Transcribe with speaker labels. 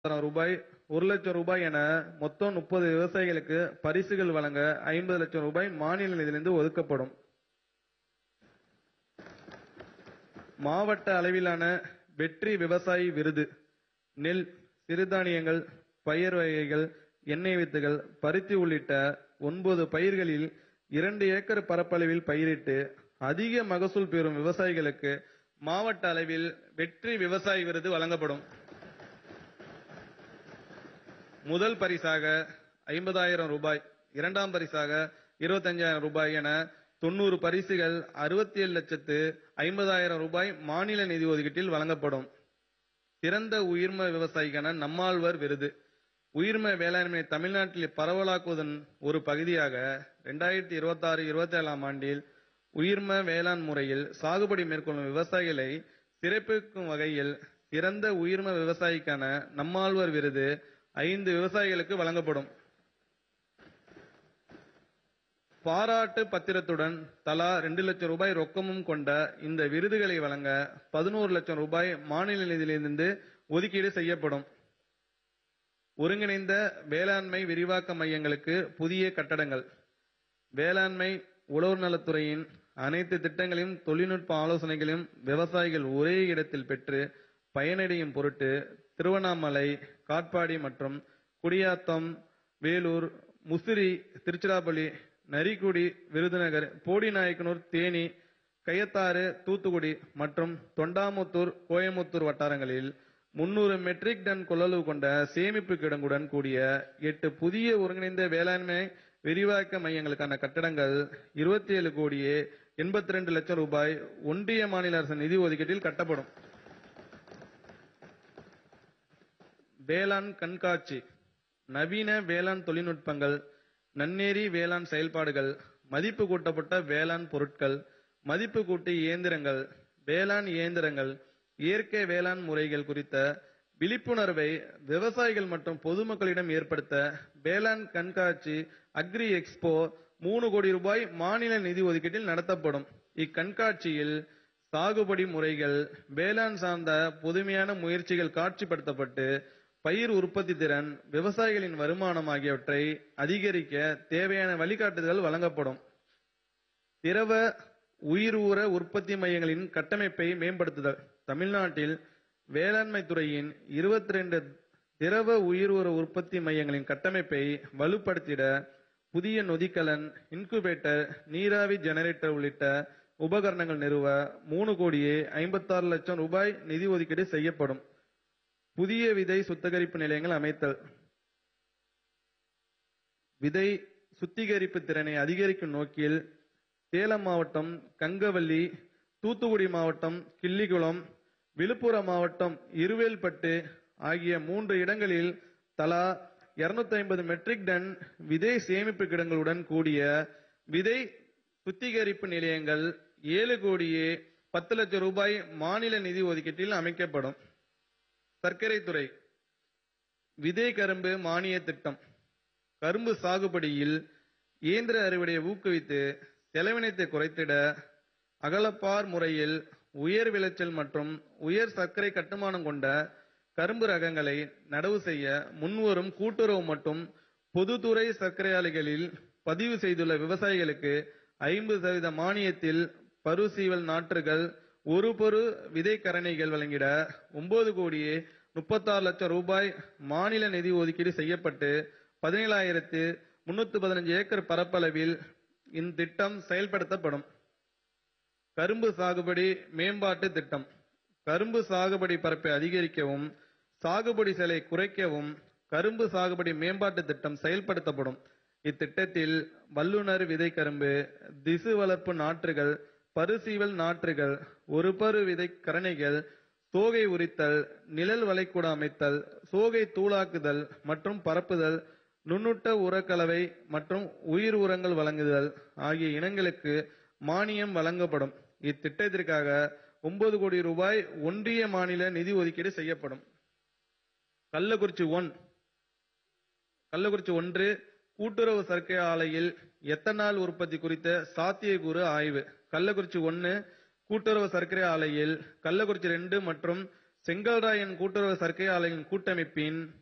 Speaker 1: ஆயிரம் ரூபாய் ஒரு லட்சம் ரூபாய் என மொத்தம் முப்பது விவசாயிகளுக்கு பரிசுகள் வழங்க ஐம்பது லட்சம் ரூபாய் மாநில நிதியிலிருந்து ஒதுக்கப்படும் மாவட்ட அளவிலான வெற்றி விவசாயி விருது நெல் சிறுதானியங்கள் பயிர் வகைகள் எண்ணெய் வித்துகள் பருத்தி உள்ளிட்ட ஒன்பது பயிர்களில் இரண்டு ஏக்கர் பரப்பளவில் பயிரிட்டு அதிக மகசூல் பெறும் விவசாயிகளுக்கு மாவட்ட அளவில் வெற்றி விவசாயி விருது வழங்கப்படும் முதல் பரிசாக ஐம்பதாயிரம் ரூபாய் இரண்டாம் பரிசாக இருபத்தஞ்சாயிரம் ரூபாய் என தொண்ணூறு பரிசுகள் அறுபத்தி ஏழு லட்சத்து ஐம்பதாயிரம் ரூபாய் மாநில நிதி ஒதுக்கீட்டில் வழங்கப்படும் சிறந்த உயிர்ம விவசாயிக்கான நம்மாழ்வார் விருது உயிர்ம வேளாண்மை தமிழ்நாட்டில் பரவலாக்குவதன் ஒரு பகுதியாக இரண்டாயிரத்தி இருபத்தி ஆறு இருபத்தி ஏழாம் ஆண்டில் உயிர்ம வேளாண் முறையில் சாகுபடி மேற்கொள்ளும் விவசாயிகளை சிறப்பிக்கும் வகையில் சிறந்த உயிர்ம விவசாயிக்கான நம்மாழ்வார் விருது ஐந்து விவசாயிகளுக்கு வழங்கப்படும் பாராட்டு பத்திரத்துடன் தலா ரெண்டு லட்சம் ரூபாய் ரொக்கமும் கொண்ட இந்த விருதுகளை வழங்க பதினோரு லட்சம் ரூபாய் மாநில நிதியிலிருந்து ஒதுக்கீடு செய்யப்படும் ஒருங்கிணைந்த வேளாண்மை விரிவாக்க மையங்களுக்கு புதிய கட்டடங்கள் வேளாண்மை உழவர் நலத்துறையின் அனைத்து திட்டங்களையும் தொழில்நுட்ப ஆலோசனைகளையும் விவசாயிகள் ஒரே இடத்தில் பெற்று பயனடையும் பொருட்டு திருவண்ணாமலை காட்பாடி மற்றும் குடியாத்தம் வேலூர் முசிறி திருச்சிராப்பள்ளி நரிக்குடி விருதுநகர் போடிநாயக்கனூர் தேனி கயத்தாறு தூத்துக்குடி மற்றும் தொண்டாமுத்தூர் கோயமுத்தூர் வட்டாரங்களில் முன்னூறு மெட்ரிக் டன் கொள்ளளவு கொண்ட சேமிப்பு கிடங்குடன் கூடிய எட்டு புதிய ஒருங்கிணைந்த வேளாண்மை விரிவாக்க மையங்களுக்கான கட்டடங்கள் இருபத்தி ஏழு கோடியே எண்பத்தி ரெண்டு லட்சம் ரூபாய் ஒன்றிய மாநில அரசு நிதி ஒதுக்கீட்டில் கட்டப்படும் வேளாண் கண்காட்சி நவீன வேளாண் தொழில்நுட்பங்கள் நன்னேரி வேளாண் செயல்பாடுகள் மதிப்பு கூட்டப்பட்ட வேளாண் பொருட்கள் மதிப்பு கூட்டு இயந்திரங்கள் வேளாண் இயந்திரங்கள் இயற்கை வேளாண் முறைகள் குறித்த விழிப்புணர்வை விவசாயிகள் மற்றும் பொதுமக்களிடம் ஏற்படுத்த வேளாண் கண்காட்சி அக்ரி எக்ஸ்போ மூணு கோடி ரூபாய் மாநில நிதி ஒதுக்கீட்டில் நடத்தப்படும் இக்கண்காட்சியில் சாகுபடி முறைகள் வேளாண் சார்ந்த புதுமையான முயற்சிகள் காட்சிப்படுத்தப்பட்டு பயிர் உற்பத்தி திறன் விவசாயிகளின் வருமானம் ஆகியவற்றை அதிகரிக்க தேவையான வழிகாட்டுதல்கள் வழங்கப்படும் திரவ உயிர் ஊர உற்பத்தி மையங்களின் கட்டமைப்பை மேம்படுத்துதல் தமிழ்நாட்டில் வேளாண்மை துறையின் இருபத்தி ரெண்டு திரவ உயிர் ஊர உற்பத்தி மையங்களின் கட்டமைப்பை வலுப்படுத்திட புதிய நொதிக்கலன் இன்குபேட்டர் நீராவி ஜெனரேட்டர் உள்ளிட்ட உபகரணங்கள் நிறுவ மூணு கோடியே ஐம்பத்தாறு லட்சம் ரூபாய் நிதி ஒதுக்கீடு செய்யப்படும் புதிய விதை சுத்திகரிப்பு நிலையங்கள் அமைத்தல் விதை சுத்திகரிப்பு திறனை அதிகரிக்கும் நோக்கில் சேலம் மாவட்டம் கங்கவல்லி தூத்துக்குடி மாவட்டம் கிள்ளிகுளம் விழுப்புரம் மாவட்டம் இருவேல்பட்டு ஆகிய மூன்று இடங்களில் தலா 250 ஐம்பது மெட்ரிக் டன் விதை சேமிப்பு கிடங்களுடன் கூடிய விதை சுத்திகரிப்பு நிலையங்கள் ஏழு கோடியே பத்து லட்சம் ரூபாய் மாநில நிதி ஒதுக்கீட்டில் அமைக்கப்படும் சர்க்கரை துறை விதை கரும்பு மானிய திட்டம் கரும்பு சாகுபடியில் இயந்திர அறுவடையை ஊக்குவித்து செலவினத்தை குறைத்திட அகலப்பார் முறையில் உயர் விளைச்சல் மற்றும் உயர் சர்க்கரை கட்டுமானம் கொண்ட கரும்பு ரகங்களை நடவு செய்ய முன்வரும் கூட்டுறவு மற்றும் பொதுத்துறை சர்க்கரை ஆலைகளில் பதிவு செய்துள்ள விவசாயிகளுக்கு ஐம்பது சதவீத மானியத்தில் பருசீவல் நாற்றுகள் ஒரு பொரு விதை கரணைகள் வழங்கிட ஒன்பது கோடியே முப்பத்தாறு லட்சம் ரூபாய் மாநில நிதி ஒதுக்கீடு செய்யப்பட்டு பதினேழாயிரத்து முன்னூத்தி பதினஞ்சு ஏக்கர் பரப்பளவில் இத்திட்டம் செயல்படுத்தப்படும் கரும்பு சாகுபடி மேம்பாட்டு திட்டம் கரும்பு சாகுபடி பரப்பை அதிகரிக்கவும் சாகுபடி செலை குறைக்கவும் கரும்பு சாகுபடி மேம்பாட்டு திட்டம் செயல்படுத்தப்படும் இத்திட்டத்தில் வல்லுநர் விதை கரும்பு திசு வளர்ப்பு நாற்றுகள் பருசீவல் நாற்றுகள் ஒரு பரு விதை கரணைகள் சோகை உரித்தல் நிழல் வளைகுடா அமைத்தல் சோகை தூளாக்குதல் மற்றும் பரப்புதல் நுண்ணுட்ட உரக்கலவை மற்றும் உயிர் உரங்கள் வழங்குதல் ஆகிய இனங்களுக்கு மானியம் வழங்கப்படும் இத்திட்டத்திற்காக ஒன்பது கோடி ரூபாய் ஒன்றிய மாநில நிதி ஒதுக்கீடு செய்யப்படும் கள்ளக்குறிச்சி ஒன் கள்ளக்குறிச்சி ஒன்று கூட்டுறவு சர்க்கரை ஆலையில் எத்தனால் உற்பத்தி குறித்த சாத்தியக்கூறு ஆய்வு கள்ளக்குறிச்சி ஒன்னு கூட்டுறவு சர்க்கரை ஆலையில் கள்ளக்குறிச்சி ரெண்டு மற்றும் செங்கல்ராயன் கூட்டுறவு சர்க்கரை ஆலையின் கூட்டமைப்பின்